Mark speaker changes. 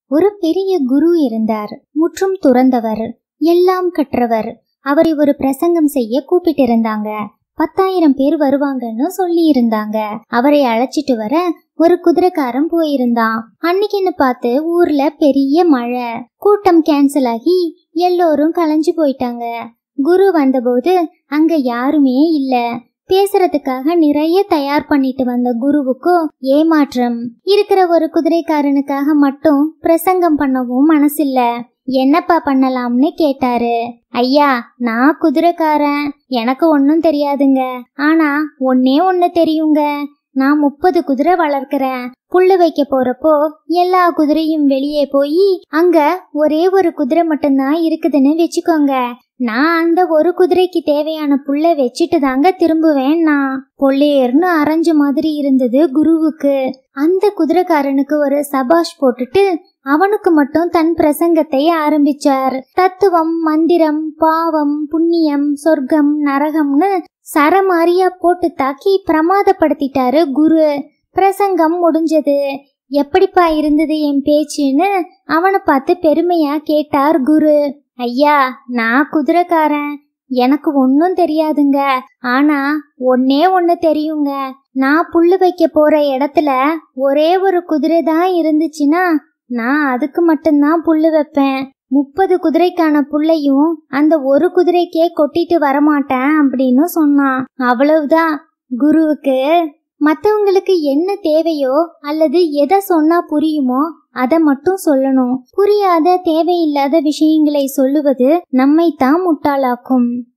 Speaker 1: ஒரு பெரிய குரு இருந்தார் முற்றும் துறந்தவர் எல்லாம் கற்றவர் அவரை ஒரு பிரசங்கம் செய்ய கூப்பிட்டு இருந்தாங்க பத்தாயிரம் பேர் வருவாங்கன்னு சொல்லி இருந்தாங்க அவரை அழைச்சிட்டு வர ஒரு குதிரைக்காரன் போயிருந்தான் அன்னைக்குன்னு பார்த்து ஊர்ல பெரிய மழை கூட்டம் கேன்சல் ஆகி எல்லோரும் கலைஞ்சு போயிட்டாங்க குரு வந்தபோது அங்க யாருமே இல்ல பேசுறதுக்காக நிறைய தயார் பண்ணிட்டு வந்த குருவுக்கோ ஏமாற்றம் இருக்கிற ஒரு குதிரைக்காரனுக்காக மட்டும் பிரசங்கம் பண்ணவும் மனசில்ல என்னப்பா பண்ணலாம்னு கேட்டாரு ஐயா நான் குதிரைக்காரன் எனக்கு ஒன்றும் தெரியாதுங்க ஆனா ஒன்னே ஒன்று தெரியுங்க நான் முப்பது குதிரை வளர்க்கிறேன் புல்லு வைக்க போறப்போ எல்லா குதிரையும் வெளியே போய் அங்க ஒரே ஒரு குதிரை மட்டும்தான் இருக்குதுன்னு வச்சுக்கோங்க நான் அந்த ஒரு குதிரைக்கு தேவையான புல்ல வச்சுட்டு தாங்க திரும்புவேன் நான் பொல்லேர்னு அரைஞ்ச மாதிரி இருந்தது குருவுக்கு அந்த குதிரைக்காரனுக்கு ஒரு சபாஷ் போட்டுட்டு அவனுக்கு மட்டும் தன் பிரசங்கத்தை ஆரம்பிச்சார் தத்துவம் மந்திரம் பாவம் புண்ணியம் சொர்க்கம் நரகம்னு சரமாரியா போட்டு தாக்கி பிரமாதப்படுத்திட்டாரு குரு பிரசங்கம் முடிஞ்சது எப்படிப்பா இருந்தது என் பேச்சுன்னு அவனை பார்த்து பெருமையா கேட்டார் குரு ஐயா நான் குதிரைக்காரன் எனக்கு ஒன்றும் தெரியாதுங்க ஆனா ஒன்னே ஒன்று தெரியுங்க நான் புல்லு வைக்க போற இடத்துல ஒரே ஒரு குதிரை தான் இருந்துச்சுன்னா நான் அதுக்கு மட்டும்தான் புல்லு வைப்பேன் முப்பது குதிரைக்கான புல்லையும் அந்த ஒரு குதிரைக்கே கொட்டிட்டு வரமாட்டேன் அப்படின்னு சொன்னான் அவ்வளவுதான் குருவுக்கு மற்றவங்களுக்கு என்ன தேவையோ அல்லது எதை சொன்னா புரியுமோ அதை மட்டும் சொல்லணும் புரியாத தேவையில்லாத விஷயங்களை சொல்லுவது நம்மைத்தான் முட்டாளாக்கும்